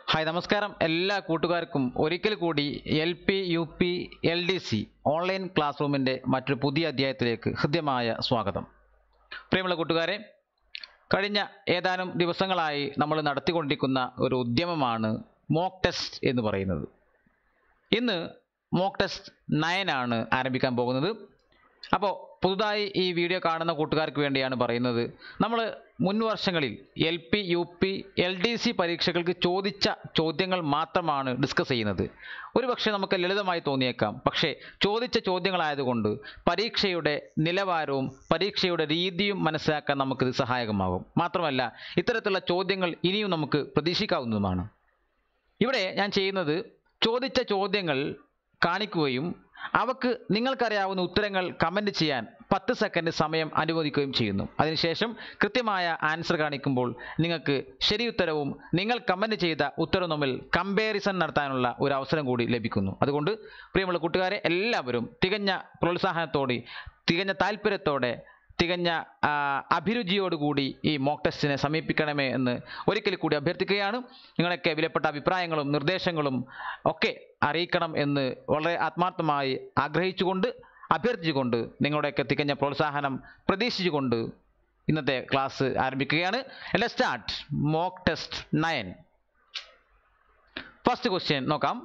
hi നമസ്കാരം എല്ലാ കൂട്ടുകാർക്കും ഒരിക്കൽ കൂടി L P U P L D C online class റൂമിൻ്റെ മറ്റൊരു പുതിയ അധ്യായത്തിലേക്ക് ഹൃദ്യമായ സ്വാഗതം പ്രിയമുള്ള കൂട്ടുകാരെ കഴിഞ്ഞ ഏതാനും ദിവസങ്ങളായി നമ്മൾ നടത്തിക്കൊണ്ടിരിക്കുന്ന ഒരു ഉദ്യമമാണ് മോക്ക് ടെസ്റ്റ് എന്ന് പറയുന്നത് ഇന്ന് മോക്ക് ടെസ്റ്റ് നയനാണ് ആരംഭിക്കാൻ പോകുന്നത് അപ്പോൾ പുതുതായി ഈ വീഡിയോ കാണുന്ന കൂട്ടുകാർക്ക് വേണ്ടിയാണ് പറയുന്നത് നമ്മൾ മുൻ വർഷങ്ങളിൽ L P U P L D C പരീക്ഷകൾക്ക് ചോദിച്ച ചോദ്യങ്ങൾ മാത്രമാണ് ഡിസ്കസ് ചെയ്യുന്നത് ഒരുപക്ഷെ നമുക്ക് ലളിതമായി തോന്നിയേക്കാം പക്ഷേ ചോദിച്ച ചോദ്യങ്ങളായതുകൊണ്ട് പരീക്ഷയുടെ നിലവാരവും പരീക്ഷയുടെ രീതിയും മനസ്സിലാക്കാൻ നമുക്കിത് സഹായകമാകും മാത്രമല്ല ഇത്തരത്തിലുള്ള ചോദ്യങ്ങൾ ഇനിയും നമുക്ക് പ്രതീക്ഷിക്കാവുന്നതുമാണ് ഇവിടെ ഞാൻ ചെയ്യുന്നത് ചോദിച്ച ചോദ്യങ്ങൾ കാണിക്കുകയും അവക്ക് നിങ്ങൾക്കറിയാവുന്ന ഉത്തരങ്ങൾ കമൻറ്റ് ചെയ്യാൻ പത്ത് സെക്കൻഡ് സമയം അനുവദിക്കുകയും ചെയ്യുന്നു അതിനുശേഷം കൃത്യമായ ആൻസർ കാണിക്കുമ്പോൾ നിങ്ങൾക്ക് ശരി ഉത്തരവും നിങ്ങൾ കമൻറ്റ് ചെയ്ത ഉത്തരവും തമ്മിൽ കമ്പാരിസൺ നടത്താനുള്ള ഒരു അവസരം കൂടി ലഭിക്കുന്നു അതുകൊണ്ട് പ്രിയമുള്ള കൂട്ടുകാരെ എല്ലാവരും തികഞ്ഞ പ്രോത്സാഹനത്തോടെ തികഞ്ഞ താല്പര്യത്തോടെ തികഞ്ഞ ആ, അഭിരുചിയോടുകൂടി ഈ മോക്ക് ടെസ്റ്റിനെ സമീപിക്കണമേ എന്ന് ഒരിക്കൽ കൂടി അഭ്യർത്ഥിക്കുകയാണ് നിങ്ങളൊക്കെ വിലപ്പെട്ട അഭിപ്രായങ്ങളും നിർദ്ദേശങ്ങളും ഒക്കെ അറിയിക്കണം എന്ന് വളരെ ആത്മാർത്ഥമായി ആഗ്രഹിച്ചുകൊണ്ട് അഭ്യർത്ഥിച്ചുകൊണ്ട് നിങ്ങളുടെയൊക്കെ തികഞ്ഞ പ്രോത്സാഹനം പ്രതീക്ഷിച്ചുകൊണ്ട് ഇന്നത്തെ ക്ലാസ് ആരംഭിക്കുകയാണ് എല്ലാ start mock test nine first question നോക്കാം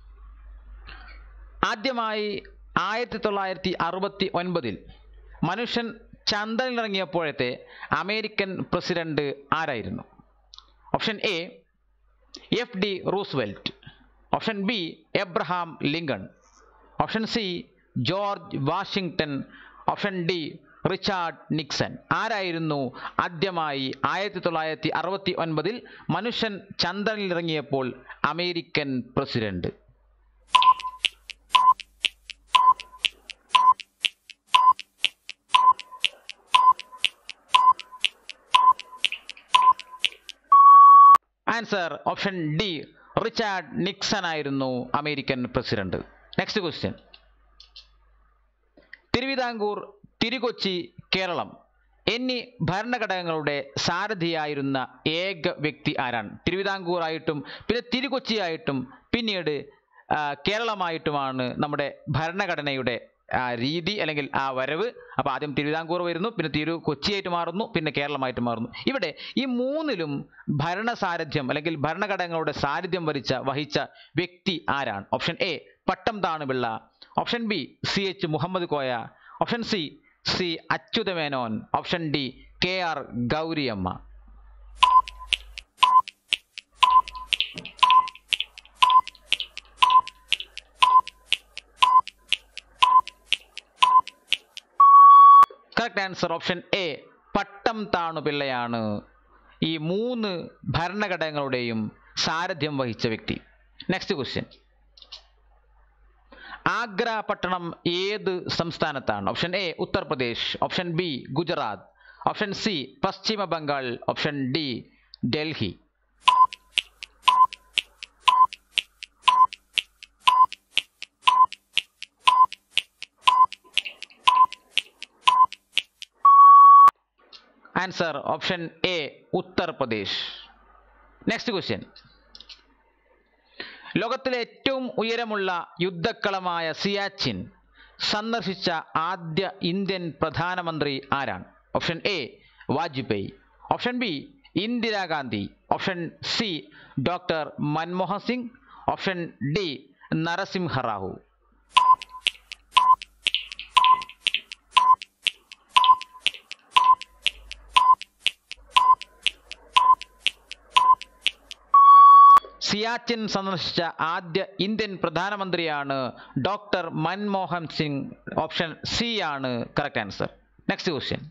ആദ്യമായി ആയിരത്തി തൊള്ളായിരത്തി അറുപത്തി ഒൻപതിൽ മനുഷ്യൻ ചന്ദ്രനിലിറങ്ങിയപ്പോഴത്തെ അമേരിക്കൻ പ്രസിഡന്റ് ആരായിരുന്നു option A F D Roosevelt option B Abraham Lincoln option C George Washington option D Richard Nixon ആരായിരുന്നു ആദ്യമായി ആയിരത്തി തൊള്ളായിരത്തി അറുപത്തി ഒൻപതിൽ മനുഷ്യൻ ചന്ദ്രനിലിറങ്ങിയപ്പോൾ American president answer option D Richard Nixon ആയിരുന്നു American president next question Thiruvithamkoor Thirukochi Keralam എന്നീ ഭരണഘടകങ്ങളുടെ സാരഥിയായിരുന്ന ഏക വ്യക്തി ആരാണ് തിരുവിതാംകൂർ ആയിട്ടും പിന്നെ തിരുകൊച്ചിയായിട്ടും പിന്നീട് ആ, കേരളമായിട്ടുമാണ് നമ്മുടെ ഭരണഘടനയുടെ ആ, രീതി അല്ലെങ്കിൽ ആ വരവ് അപ്പോൾ ആദ്യം തിരുവിതാംകൂർ വരുന്നു പിന്നെ തിരു കൊച്ചിയായിട്ട് മാറുന്നു പിന്നെ കേരളമായിട്ട് മാറുന്നു ഇവിടെ ഈ മൂന്നിലും ഭരണസാരഥ്യം അല്ലെങ്കിൽ ഭരണഘടനകളുടെ സാരഥ്യം വരിച്ച വഹിച്ച വ്യക്തി ആരാണ് option A Pattom Thanupillai option B C H Muhammad Koya option C C Achuthamenon option D K R Gowriamma correct answer option A Pattom താണുപിള്ളയാണ് ഈ മൂന്ന് ഭരണഘടനകളുടെയും സാരഥ്യം വഹിച്ച വ്യക്തി നെക്സ്റ്റ് ക്വസ്റ്റ്യൻ ആഗ്ര പട്ടണം ഏത് സംസ്ഥാനത്താണ് option A Uttar Pradesh option B Gujarat option C Paschima Bangal option D Delhi answer option A Uttar Pradesh next question ലോകത്തിലെ ഏറ്റവും ഉയരമുള്ള യുദ്ധക്കളമായ സിയാച്ചിൻ സന്ദർശിച്ച ആദ്യ ഇന്ത്യൻ പ്രധാനമന്ത്രി ആരാണ് option A Vajpayee option B Indira Gandhi option C doctor Manmohan Singh option D Narasimha Rao Siachen സന്ദർശിച്ച ആദ്യ ഇന്ത്യൻ പ്രധാനമന്ത്രിയാണ് doctor Manmohan Singh option C ആണ് കറക്റ്റ് ആൻസർ നെക്സ്റ്റ് ക്വസ്റ്റ്യൻ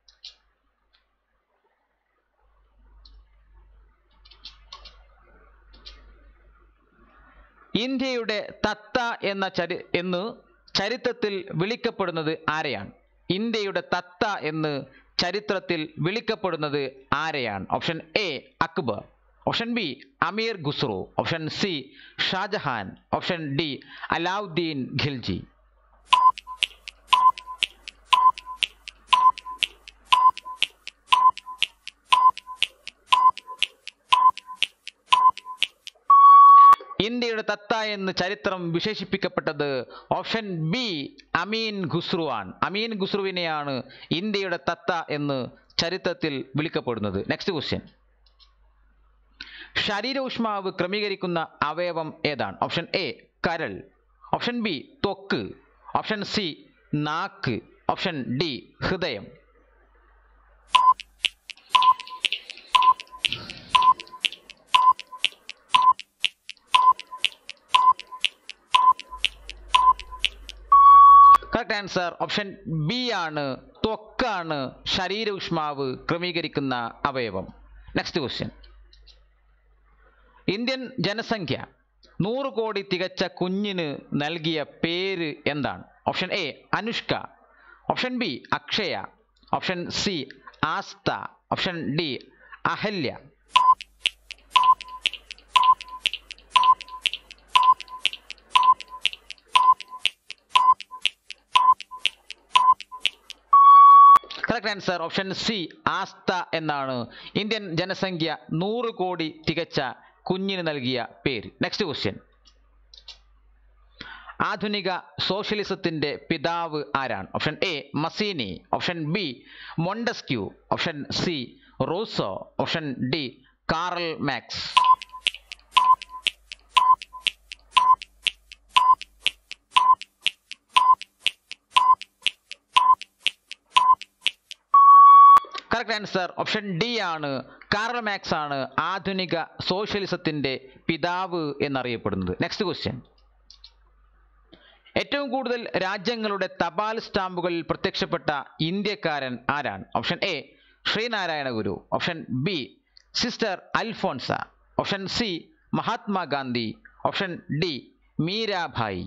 ഇന്ത്യയുടെ തത്ത എന്ന ചരി എന്ന് ചരിത്രത്തിൽ വിളിക്കപ്പെടുന്നത് ആരെയാണ് ഇന്ത്യയുടെ തത്ത എന്ന് ചരിത്രത്തിൽ വിളിക്കപ്പെടുന്നത് ആരെയാണ് option A Akbar option B Amir Khusrau option C Shah Jahan option D Alauddin Khilji ഇന്ത്യയുടെ തത്ത എന്ന് ചരിത്രം വിശേഷിപ്പിക്കപ്പെട്ടത് ഓപ്ഷൻ ബി അമീൻ ഖുസ്രുവാൻ അമീൻ ഖുസ്രുവിനെയാണ് ഇന്ത്യയുടെ തത്ത എന്ന് ചരിത്രത്തിൽ വിളിക്കപ്പെടുന്നത് നെക്സ്റ്റ് ക്വസ്റ്റ്യൻ ശരീര ഊഷ്മാവ് ക്രമീകരിക്കുന്ന അവയവം ഏതാണ് ഓപ്ഷൻ എ കരൾ ഓപ്ഷൻ ബി ത്വക്ക് ഓപ്ഷൻ സി നാക്ക് ഓപ്ഷൻ ഡി ഹൃദയം കറക്റ്റ് ആൻസർ ഓപ്ഷൻ ബി ആണ് ത്വക്കാണ് ശരീര ഊഷ്മാവ് ക്രമീകരിക്കുന്ന അവയവം നെക്സ്റ്റ് ക്വസ്റ്റ്യൻ ഇന്ത്യൻ ജനസംഖ്യ നൂറ് കോടി തികച്ച കുഞ്ഞിന് നൽകിയ പേര് എന്താണ് option A Anushka option B Akshaya option C Astha option D Ahalya correct answer option C Astha എന്നാണ് ഇന്ത്യൻ ജനസംഖ്യ നൂറ് കോടി തികച്ച കുഞ്ഞിന് നൽകിയ പേര് നെക്സ്റ്റ് ക്വസ്റ്റ്യൻ ആധുനിക സോഷ്യലിസത്തിന്റെ പിതാവ് ആരാണ് option A Mazzini option B Montesquieu option C Rousseau option D Karl Marx correct answer option D ആണ് കാറൽ മാക്സ് ആണ് ആധുനിക സോഷ്യലിസത്തിന്റെ പിതാവ് എന്നറിയപ്പെടുന്നത് നെക്സ്റ്റ് ക്വസ്റ്റ്യൻ ഏറ്റവും കൂടുതൽ രാജ്യങ്ങളുടെ തപാൽ സ്റ്റാമ്പുകളിൽ പ്രത്യക്ഷപ്പെട്ട ഇന്ത്യക്കാരൻ ആരാണ് option A Sreenarayana Guru option B sister Alphonsa option C Mahatma Gandhi option D Meerabai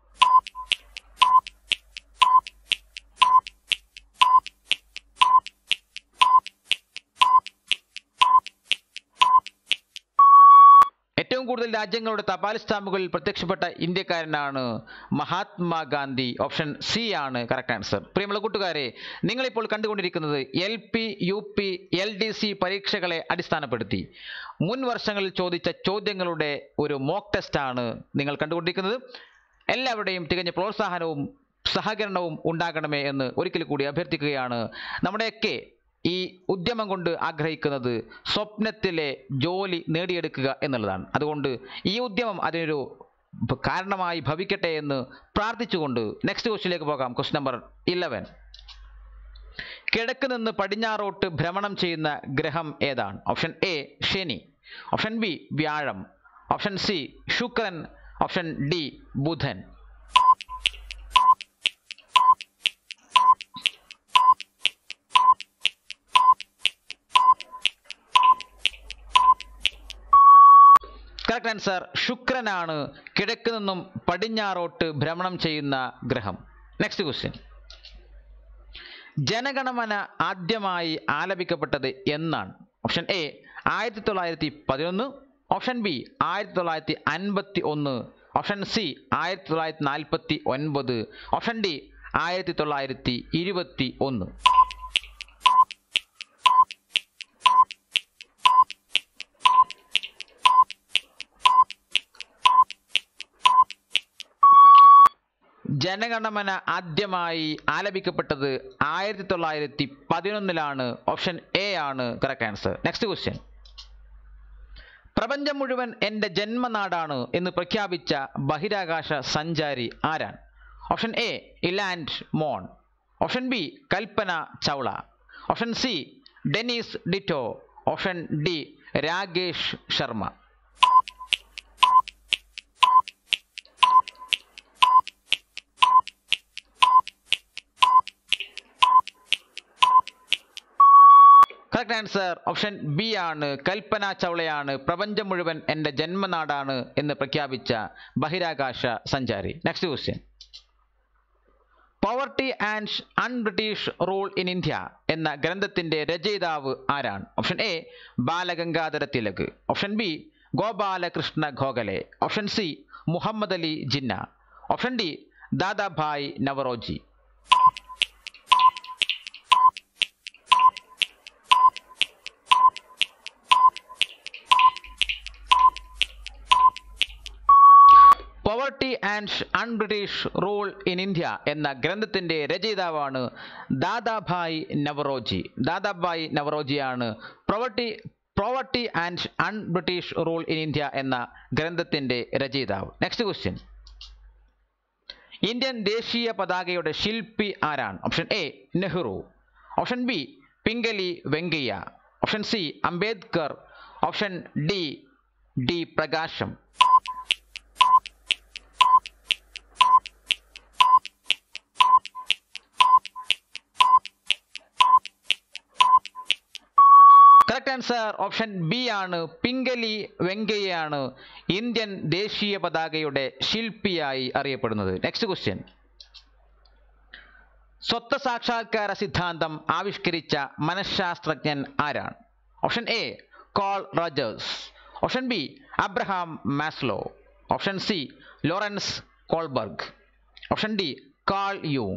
ഏറ്റവും കൂടുതൽ രാജ്യങ്ങളുടെ തപാൽ സ്റ്റാമ്പുകളിൽ പ്രത്യക്ഷപ്പെട്ട ഇന്ത്യക്കാരനാണ് മഹാത്മാഗാന്ധി ഓപ്ഷൻ സി ആണ് കറക്റ്റ് ആൻസർ പ്രിയമുള്ള കൂട്ടുകാരെ നിങ്ങളിപ്പോൾ കണ്ടുകൊണ്ടിരിക്കുന്നത് L P U P L D C പരീക്ഷകളെ അടിസ്ഥാനപ്പെടുത്തി മുൻ വർഷങ്ങളിൽ ചോദിച്ച ചോദ്യങ്ങളുടെ ഒരു മോക്ക് ടെസ്റ്റ് ആണ് നിങ്ങൾ കണ്ടുകൊണ്ടിരിക്കുന്നത് എല്ലാവരുടെയും തികഞ്ഞ പ്രോത്സാഹനവും സഹകരണവും ഉണ്ടാകണമേ എന്ന് ഒരിക്കൽ കൂടി അഭ്യർത്ഥിക്കുകയാണ് നമ്മുടെയൊക്കെ ഈ ഉദ്യമം കൊണ്ട് ആഗ്രഹിക്കുന്നത് സ്വപ്നത്തിലെ ജോലി നേടിയെടുക്കുക എന്നുള്ളതാണ് അതുകൊണ്ട് ഈ ഉദ്യമം അതിനൊരു ഭ- കാരണമായി ഭവിക്കട്ടെ എന്ന് പ്രാർത്ഥിച്ചുകൊണ്ട് നെക്സ്റ്റ് ക്വസ്റ്റിലേക്ക് പോകാം ക്വസ്റ്റ് നമ്പർ ഇലവൻ കിഴക്ക് നിന്ന് പടിഞ്ഞാറോട്ട് ഭ്രമണം ചെയ്യുന്ന ഗ്രഹം ഏതാണ് ഓപ്ഷൻ എ ശനി ഓപ്ഷൻ ബി വ്യാഴം ഓപ്ഷൻ സി ശുക്രൻ ഓപ്ഷൻ ഡി ബുധൻ കറക്റ്റ് ആൻസർ ശുക്രനാണ് കിഴക്ക് നിന്നും പടിഞ്ഞാറോട്ട് ഭ്രമണം ചെയ്യുന്ന ഗ്രഹം നെക്സ്റ്റ് ക്വസ്റ്റ്യൻ ജനഗണമന ആദ്യമായി ആലപിക്കപ്പെട്ടത് എന്നാണ് ഓപ്ഷൻ എ ആയിരത്തി തൊള്ളായിരത്തി പതിനൊന്ന് ഓപ്ഷൻ ബി ആയിരത്തി തൊള്ളായിരത്തി അൻപത്തി ഒന്ന് ഓപ്ഷൻ സി ആയിരത്തി തൊള്ളായിരത്തി നാൽപ്പത്തി ഒൻപത് ഓപ്ഷൻ ഡി ആയിരത്തി തൊള്ളായിരത്തി ഇരുപത്തി ഒന്ന് ജനഗണമന ആദ്യമായി ആലപിക്കപ്പെട്ടത് ആയിരത്തി തൊള്ളായിരത്തി പതിനൊന്നിലാണ് ഓപ്ഷൻ എ ആണ് കറക്റ്റ് ആൻസർ നെക്സ്റ്റ് ക്വസ്റ്റ്യൻ പ്രപഞ്ചം മുഴുവൻ എൻ്റെ ജന്മനാടാണ് എന്ന് പ്രഖ്യാപിച്ച ബഹിരാകാശ സഞ്ചാരി ആരാണ് option A Ilan Ramon option B Kalpana Chawla option C Dennis Tito option D Rakesh Sharma correct answer option B ആണ് കൽപ്പന ചൗളയാണ് പ്രപഞ്ചം മുഴുവൻ എൻ്റെ ജന്മനാടാണ് എന്ന് പ്രഖ്യാപിച്ച ബഹിരാകാശ സഞ്ചാരി next question poverty and unbritish rule in India എന്ന ഗ്രന്ഥത്തിന്റെ രചയിതാവ് ആരാണ് option A Balagangadhara Tilak option B Gopalakrishna Gokhale option C Muhammad Ali Jinnah option D Dadabhai Naoroji poverty and unbritish rule in India എന്ന ഗ്രന്ഥത്തിന്റെ രചയിതാവാണ് ദാദാഭായ് നവറോജി ദാദാഭായ് നവറോജിയാണ് poverty poverty and unbritish rule in India എന്ന ഗ്രന്ഥത്തിന്റെ രചയിതാവ് നെക്സ്റ്റ് ക്വസ്റ്റ്യൻ ഇന്ത്യൻ ദേശീയ പതാകയുടെ ശില്പി ആരാണ് option A Nehru option B Pingali Venkayya option C Ambedkar option D D Prakasam correct answer option B ആണ് പിംഗലി വെങ്കയ്യാണ് ഇന്ത്യൻ ദേശീയ പതാകയുടെ ശില്പിയായി അറിയപ്പെടുന്നത് നെക്സ്റ്റ് ക്വസ്റ്റ്യൻ സ്വത്ത് സാക്ഷാത്കാര സിദ്ധാന്തം ആവിഷ്കരിച്ച മനഃശാസ്ത്രജ്ഞൻ ആരാണ് option A Carl Rogers option B Abraham Maslow option C Lawrence Kohlberg option D Carl യൂങ്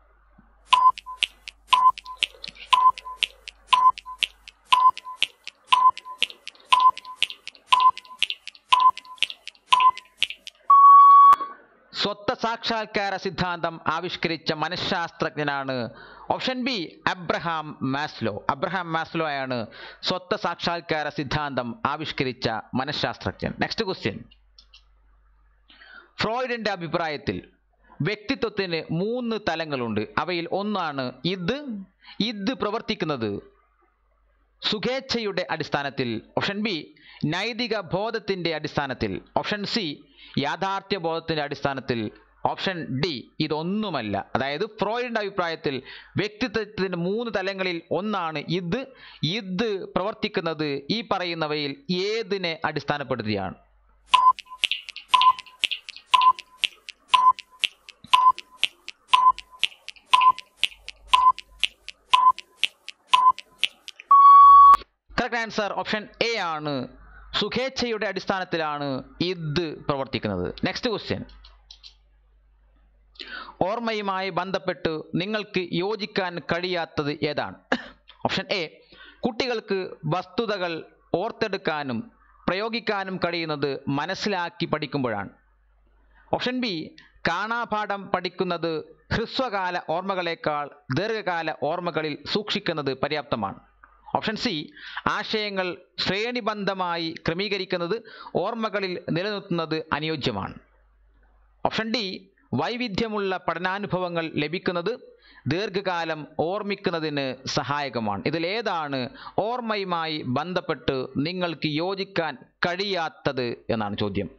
സ്വത്ത സാക്ഷാത്കാര സിദ്ധാന്തം ആവിഷ്കരിച്ച മനഃശാസ്ത്രജ്ഞനാണ് option B Abraham Maslow Abraham Maslow ആണ് സ്വത്ത സാക്ഷാത്കാര സിദ്ധാന്തം ആവിഷ്കരിച്ച മനഃശാസ്ത്രജ്ഞൻ നെക്സ്റ്റ് ക്വസ്റ്റ്യൻ ഫ്രോയിഡിന്റെ അഭിപ്രായത്തിൽ വ്യക്തിത്വത്തിന് മൂന്ന് തലങ്ങളുണ്ട് അവയിൽ ഒന്നാണ് ഇത് ഇത് പ്രവർത്തിക്കുന്നത് സുഖേച്ഛയുടെ അടിസ്ഥാനത്തിൽ ഓപ്ഷൻ ബി നൈതിക ബോധത്തിന്റെ അടിസ്ഥാനത്തിൽ ഓപ്ഷൻ സി യാഥാർത്ഥ്യ ബോധത്തിന്റെ അടിസ്ഥാനത്തിൽ ഓപ്ഷൻ ഡി ഇതൊന്നുമല്ല അതായത് ഫ്രോയിഡിന്റെ അഭിപ്രായത്തിൽ വ്യക്തിത്വത്തിന് മൂന്ന് തലങ്ങളിൽ ഒന്നാണ് ഇത് ഇത് പ്രവർത്തിക്കുന്നത് ഈ പറയുന്നവയിൽ ഏതിനെ അടിസ്ഥാനപ്പെടുത്തിയാണ് കറക്റ്റ് ആൻസർ ഓപ്ഷൻ എ ആണ് സുഖേച്ഛയുടെ അടിസ്ഥാനത്തിലാണ് ഇത് പ്രവർത്തിക്കുന്നത് നെക്സ്റ്റ് ക്വസ്റ്റ്യൻ ഓർമ്മയുമായി ബന്ധപ്പെട്ട് നിങ്ങൾക്ക് യോജിക്കാൻ കഴിയാത്തത് ഏതാണ് ഓപ്ഷൻ എ കുട്ടികൾക്ക് വസ്തുതകൾ ഓർത്തെടുക്കാനും പ്രയോഗിക്കാനും കഴിയുന്നത് മനസ്സിലാക്കി പഠിക്കുമ്പോഴാണ് ഓപ്ഷൻ ബി കാണാപാഠം പഠിക്കുന്നത് ഹ്രസ്വകാല ഓർമ്മകളേക്കാൾ ദീർഘകാല ഓർമ്മകളിൽ സൂക്ഷിക്കുന്നത് പര്യാപ്തമാണ് ഓപ്ഷൻ സി ആശയങ്ങൾ ശ്രേണിബന്ധമായി ക്രമീകരിക്കുന്നത് ഓർമ്മകളിൽ നിലനിർത്തുന്നത് അനുയോജ്യമാണ് ഓപ്ഷൻ ഡി വൈവിധ്യമുള്ള പഠനാനുഭവങ്ങൾ ലഭിക്കുന്നത് ദീർഘകാലം ഓർമ്മിക്കുന്നതിന് സഹായകമാണ് ഇതിലേതാണ് ഓർമ്മയുമായി ബന്ധപ്പെട്ട് നിങ്ങൾക്ക് യോജിക്കാൻ കഴിയാത്തത് എന്നാണ് ചോദ്യം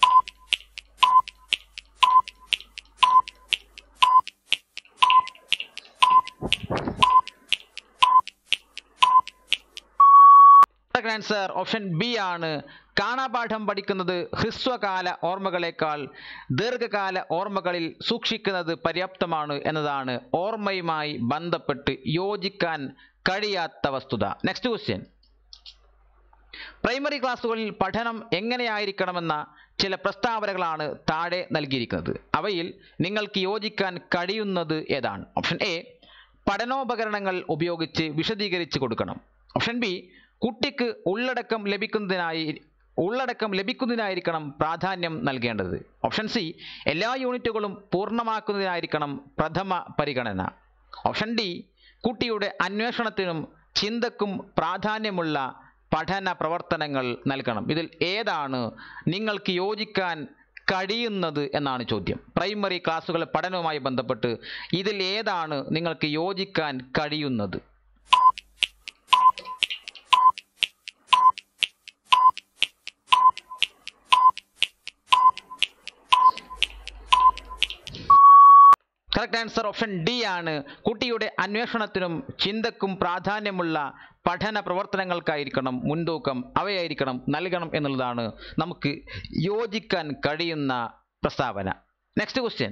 ആൻസർ ഓപ്ഷൻ ബി ആണ് കാണാപാഠം പഠിക്കുന്നത് ഹ്രസ്വകാല ഓർമ്മകളെക്കാൾ ദീർഘകാല ഓർമ്മകളിൽ സൂക്ഷിക്കുന്നത് പര്യാപ്തമാണ് എന്നതാണ് ഓർമ്മയുമായി ബന്ധപ്പെട്ട് യോജിക്കാൻ കഴിയാത്ത വസ്തുത നെക്സ്റ്റ് ക്വസ്റ്റ്യൻ പ്രൈമറി ക്ലാസ്സുകളിൽ പഠനം എങ്ങനെയായിരിക്കണമെന്ന ചില പ്രസ്താവനകളാണ് താഴെ നൽകിയിരിക്കുന്നത് അവയിൽ നിങ്ങൾക്ക് യോജിക്കാൻ കഴിയുന്നത് ഏതാണ് ഓപ്ഷൻ എ പഠനോപകരണങ്ങൾ ഉപയോഗിച്ച് വിശദീകരിച്ച് കൊടുക്കണം ഓപ്ഷൻ ബി കുട്ടിക്ക് ഉള്ളടക്കം ലഭിക്കുന്നതിനായി ഉള്ളടക്കം ലഭിക്കുന്നതിനായിരിക്കണം പ്രാധാന്യം നൽകേണ്ടത് ഓപ്ഷൻ സി എല്ലാ യൂണിറ്റുകളും പൂർണ്ണമാക്കുന്നതിനായിരിക്കണം പ്രഥമ പരിഗണന ഓപ്ഷൻ ഡി കുട്ടിയുടെ അന്വേഷണത്തിനും ചിന്തക്കും പ്രാധാന്യമുള്ള പഠന പ്രവർത്തനങ്ങൾ നൽകണം ഇതിൽ ഏതാണ് നിങ്ങൾക്ക് യോജിക്കാൻ കഴിയുന്നത് എന്നാണ് ചോദ്യം പ്രൈമറി ക്ലാസ്സുകൾ പഠനവുമായി ബന്ധപ്പെട്ട് ഇതിൽ ഏതാണ് നിങ്ങൾക്ക് യോജിക്കാൻ കഴിയുന്നത് കറക്റ്റ് ആൻസർ ഓപ്ഷൻ ഡി ആണ് കുട്ടിയുടെ അന്വേഷണത്തിനും ചിന്തക്കും പ്രാധാന്യമുള്ള പഠന പ്രവർത്തനങ്ങൾക്കായിരിക്കണം മുൻതൂക്കം അവയായിരിക്കണം നൽകണം എന്നുള്ളതാണ് നമുക്ക് യോജിക്കാൻ കഴിയുന്ന പ്രസ്താവന നെക്സ്റ്റ് ക്വസ്റ്റ്യൻ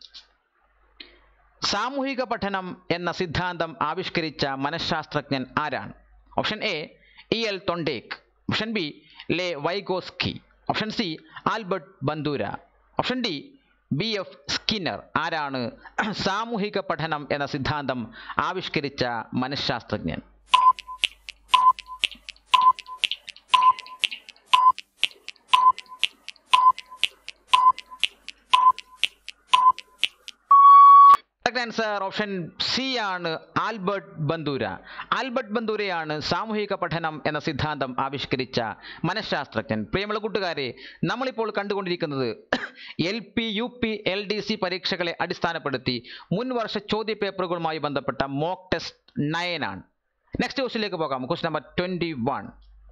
സാമൂഹിക പഠനം എന്ന സിദ്ധാന്തം ആവിഷ്കരിച്ച മനഃശാസ്ത്രജ്ഞൻ ആരാണ് option A E L Thorndike option B Lev Vygotsky option C Albert Bandura option D B F Skinner ആരാണ് സാമൂഹിക പഠനം എന്ന സിദ്ധാന്തം ആവിഷ്കരിച്ച മനഃശാസ്ത്രജ്ഞൻ കറക്റ്റ് ആൻസർ ഓപ്ഷൻ സി ആണ് ആൽബർട്ട് ബന്ദൂര ആൽബർട്ട് ബന്ദൂരയാണ് സാമൂഹിക പഠനം എന്ന സിദ്ധാന്തം ആവിഷ്കരിച്ച മനഃശാസ്ത്രജ്ഞൻ പ്രിയമുള്ള കൂട്ടുകാരെ നമ്മളിപ്പോൾ കണ്ടുകൊണ്ടിരിക്കുന്നത് L P U P L D C പരീക്ഷകളെ അടിസ്ഥാനപ്പെടുത്തി മുൻ വർഷ ചോദ്യ പേപ്പറുകളുമായി ബന്ധപ്പെട്ട മോക്ക് ടെസ്റ്റ് നയൻ ആണ് നെക്സ്റ്റ് ക്വസ്റ്റിലേക്ക് പോകാം quest number twenty one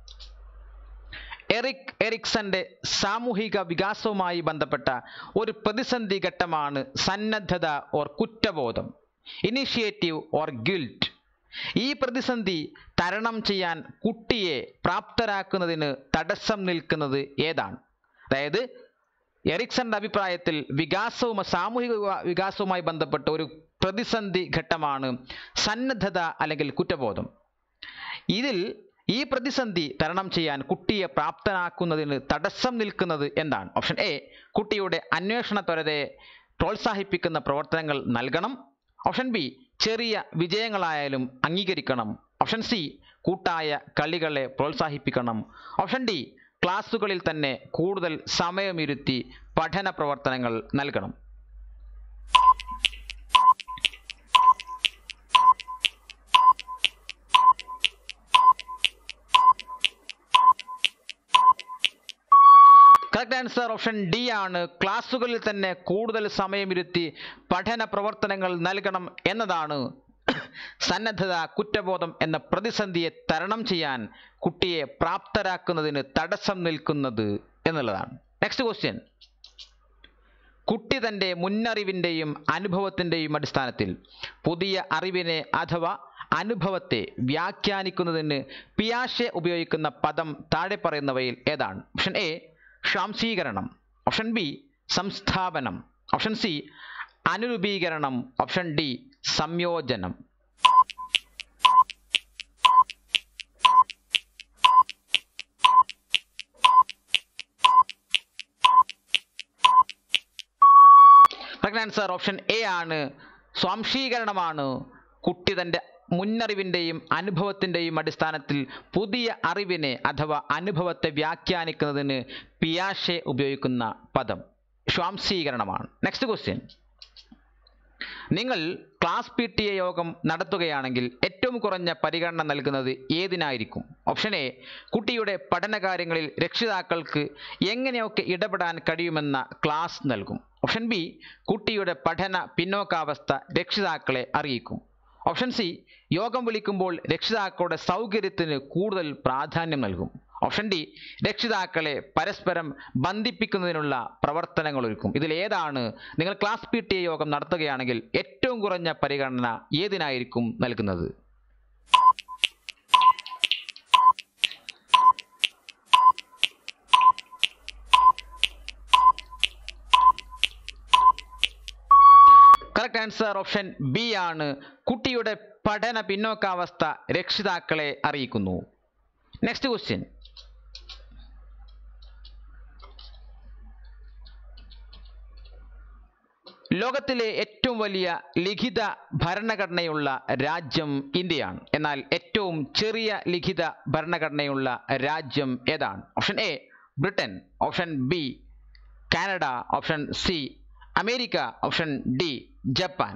Erik എറിക്സന്റെ സാമൂഹിക വികാസവുമായി ബന്ധപ്പെട്ട ഒരു പ്രതിസന്ധി ഘട്ടമാണ് സന്നദ്ധത ഓർ കുറ്റബോധം ഇനിഷ്യേറ്റീവ് ഓർ ഗിൽറ്റ് ഈ പ്രതിസന്ധി തരണം ചെയ്യാൻ കുട്ടിയെ പ്രാപ്തരാക്കുന്നതിന് തടസ്സം നിൽക്കുന്നത് ഏതാണ് അതായത് എറിക്സന്റെ അഭിപ്രായത്തിൽ വികാസവും സാമൂഹിക വികാ- വികാസവുമായി ബന്ധപ്പെട്ട ഒരു പ്രതിസന്ധി ഘട്ടമാണ് സന്നദ്ധത അല്ലെങ്കിൽ കുറ്റബോധം ഇതിൽ ഈ പ്രതിസന്ധി തരണം ചെയ്യാൻ കുട്ടിയെ പ്രാപ്തനാക്കുന്നതിന് തടസ്സം നിൽക്കുന്നത് എന്താണ് ഓപ്ഷൻ എ കുട്ടിയുടെ അന്വേഷണ ത്വരതയെ പ്രോത്സാഹിപ്പിക്കുന്ന പ്രവർത്തനങ്ങൾ നൽകണം ഓപ്ഷൻ ബി ചെറിയ വിജയങ്ങളായാലും അംഗീകരിക്കണം ഓപ്ഷൻ സി കൂട്ടായ കളികളെ പ്രോത്സാഹിപ്പിക്കണം ഓപ്ഷൻ ഡി ക്ലാസ്സുകളിൽ തന്നെ കൂടുതൽ സമയമിരുത്തി പഠന പ്രവർത്തനങ്ങൾ നൽകണം കറക്റ്റ് ആൻസർ ഓപ്ഷൻ ഡി ആണ് ക്ലാസ്സുകളിൽ തന്നെ കൂടുതൽ സമയമിരുത്തി പഠന പ്രവർത്തനങ്ങൾ നൽകണം എന്നതാണ് സന്നദ്ധത കുറ്റബോധം എന്ന പ്രതിസന്ധിയെ തരണം ചെയ്യാൻ കുട്ടിയെ പ്രാപ്തരാക്കുന്നതിന് തടസ്സം നിൽക്കുന്നത് എന്നുള്ളതാണ് നെക്സ്റ്റ് ക്വസ്റ്റ്യൻ കുട്ടി തൻ്റെ മുന്നറിവിൻ്റെയും അനുഭവത്തിൻ്റെയും അടിസ്ഥാനത്തിൽ പുതിയ അറിവിനെ അഥവാ അനുഭവത്തെ വ്യാഖ്യാനിക്കുന്നതിന് പിയാഷെ ഉപയോഗിക്കുന്ന പദം താഴെ പറയുന്നവയിൽ ഏതാണ് ഓപ്ഷൻ എ ശാംശീകരണം ഓപ്ഷൻ ബി സംസ്ഥാപനം ഓപ്ഷൻ സി അനുരൂപീകരണം ഓപ്ഷൻ ഡി സംയോജനം കറക്റ്റ് ആൻസർ ഓപ്ഷൻ എ ആണ് സ്വാംശീകരണമാണ് കുട്ടി തൻ്റെ മുന്നറിവിൻ്റെയും അനുഭവത്തിൻ്റെയും അടിസ്ഥാനത്തിൽ പുതിയ അറിവിനെ അഥവാ അനുഭവത്തെ വ്യാഖ്യാനിക്കുന്നതിന് പിയാഷെ ഉപയോഗിക്കുന്ന പദം സ്വാംശീകരണമാണ് നെക്സ്റ്റ് ക്വസ്റ്റ്യൻ നിങ്ങൾ ക്ലാസ് പി ടി എ യോഗം നടത്തുകയാണെങ്കിൽ ഏറ്റവും കുറഞ്ഞ പരിഗണന നൽകുന്നത് ഏതിനായിരിക്കും ഓപ്ഷൻ എ കുട്ടിയുടെ പഠനകാര്യങ്ങളിൽ രക്ഷിതാക്കൾക്ക് എങ്ങനെയൊക്കെ ഇടപെടാൻ കഴിയുമെന്ന ക്ലാസ് നൽകും ഓപ്ഷൻ ബി കുട്ടിയുടെ പഠന പിന്നോക്കാവസ്ഥ രക്ഷിതാക്കളെ അറിയിക്കും ഓപ്ഷൻ സി യോഗം വിളിക്കുമ്പോൾ രക്ഷിതാക്കളുടെ സൗകര്യത്തിന് കൂടുതൽ പ്രാധാന്യം നൽകും ഓപ്ഷൻ ഡി രക്ഷിതാക്കളെ പരസ്പരം ബന്ധിപ്പിക്കുന്നതിനുള്ള പ്രവർത്തനങ്ങൾ ഒരുക്കും ഇതിൽ ഏതാണ് നിങ്ങൾ ക്ലാസ് പി ടി എ യോഗം നടത്തുകയാണെങ്കിൽ ഏറ്റവും കുറഞ്ഞ പരിഗണന ഏതിനായിരിക്കും നൽകുന്നത് കറക്റ്റ് ആൻസർ ഓപ്ഷൻ ബി ആണ് കുട്ടിയുടെ പഠന പിന്നോക്കാവസ്ഥ രക്ഷിതാക്കളെ അറിയിക്കുന്നു നെക്സ്റ്റ് ക്വസ്റ്റ്യൻ ലോകത്തിലെ ഏറ്റവും വലിയ ലിഖിത ഭരണഘടനയുള്ള രാജ്യം ഇന്ത്യയാണ് എന്നാൽ ഏറ്റവും ചെറിയ ലിഖിത ഭരണഘടനയുള്ള രാജ്യം ഏതാണ് option A Britain option B Canada option C America option D Japan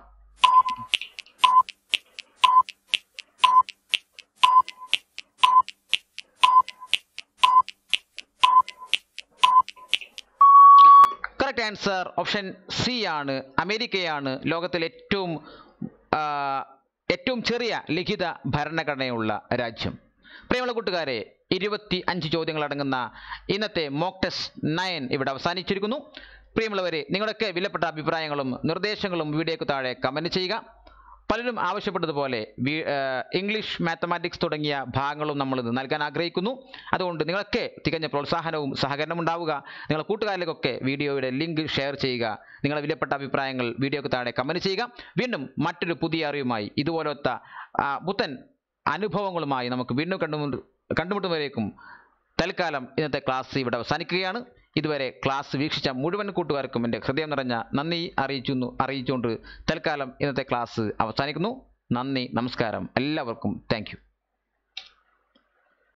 correct answer option C ആണ് അമേരിക്കയാണ് ലോകത്തിലെ ഏറ്റവും ആ, ഏറ്റവും ചെറിയ ലിഖിത ഭരണഘടനയുള്ള രാജ്യം പ്രിയമുള്ള കൂട്ടുകാരെ ഇരുപത്തി അഞ്ച് ചോദ്യങ്ങൾ അടങ്ങുന്ന ഇന്നത്തെ മോക്ക് ടെസ്റ്റ് നയൻ ഇവിടെ അവസാനിച്ചിരിക്കുന്നു പ്രിയമുള്ളവരെ നിങ്ങളുടെയൊക്കെ വിലപ്പെട്ട അഭിപ്രായങ്ങളും നിർദ്ദേശങ്ങളും വീഡിയോയ്ക്ക് താഴെ കമൻറ്റ് ചെയ്യുക പലരും ആവശ്യപ്പെട്ടതുപോലെ വി- ആ, ഇംഗ്ലീഷ് മാത്തമാറ്റിക്സ് തുടങ്ങിയ ഭാഗങ്ങളും നമ്മൾ ഇത് നൽകാൻ ആഗ്രഹിക്കുന്നു അതുകൊണ്ട് നിങ്ങളൊക്കെ തികഞ്ഞ പ്രോത്സാഹനവും സഹകരണവും ഉണ്ടാവുക നിങ്ങളുടെ കൂട്ടുകാരിലേക്കൊക്കെ വീഡിയോയുടെ ലിങ്ക് ഷെയർ ചെയ്യുക നിങ്ങളുടെ വിലപ്പെട്ട അഭിപ്രായങ്ങൾ വീഡിയോക്ക് താഴെ കമൻറ്റ് ചെയ്യുക വീണ്ടും മറ്റൊരു പുതിയ അറിവുമായി ഇതുപോലത്തെ ആ, പുത്തൻ അനുഭവങ്ങളുമായി നമുക്ക് വീണ്ടും കണ്ടുമുട്ട് കണ്ടുമുട്ടുമ്പോഴേക്കും തൽക്കാലം ഇന്നത്തെ ക്ലാസ് ഇവിടെ അവസാനിക്കുകയാണ് ഇതുവരെ ക്ലാസ് വീക്ഷിച്ച മുഴുവൻ കൂട്ടുകാർക്കും എൻ്റെ ഹൃദയം നിറഞ്ഞ നന്ദി അറിയിച്ചു അറിയിച്ചുകൊണ്ട് തൽക്കാലം ഇന്നത്തെ ക്ലാസ് അവസാനിക്കുന്നു നന്ദി നമസ്കാരം എല്ലാവർക്കും താങ്ക്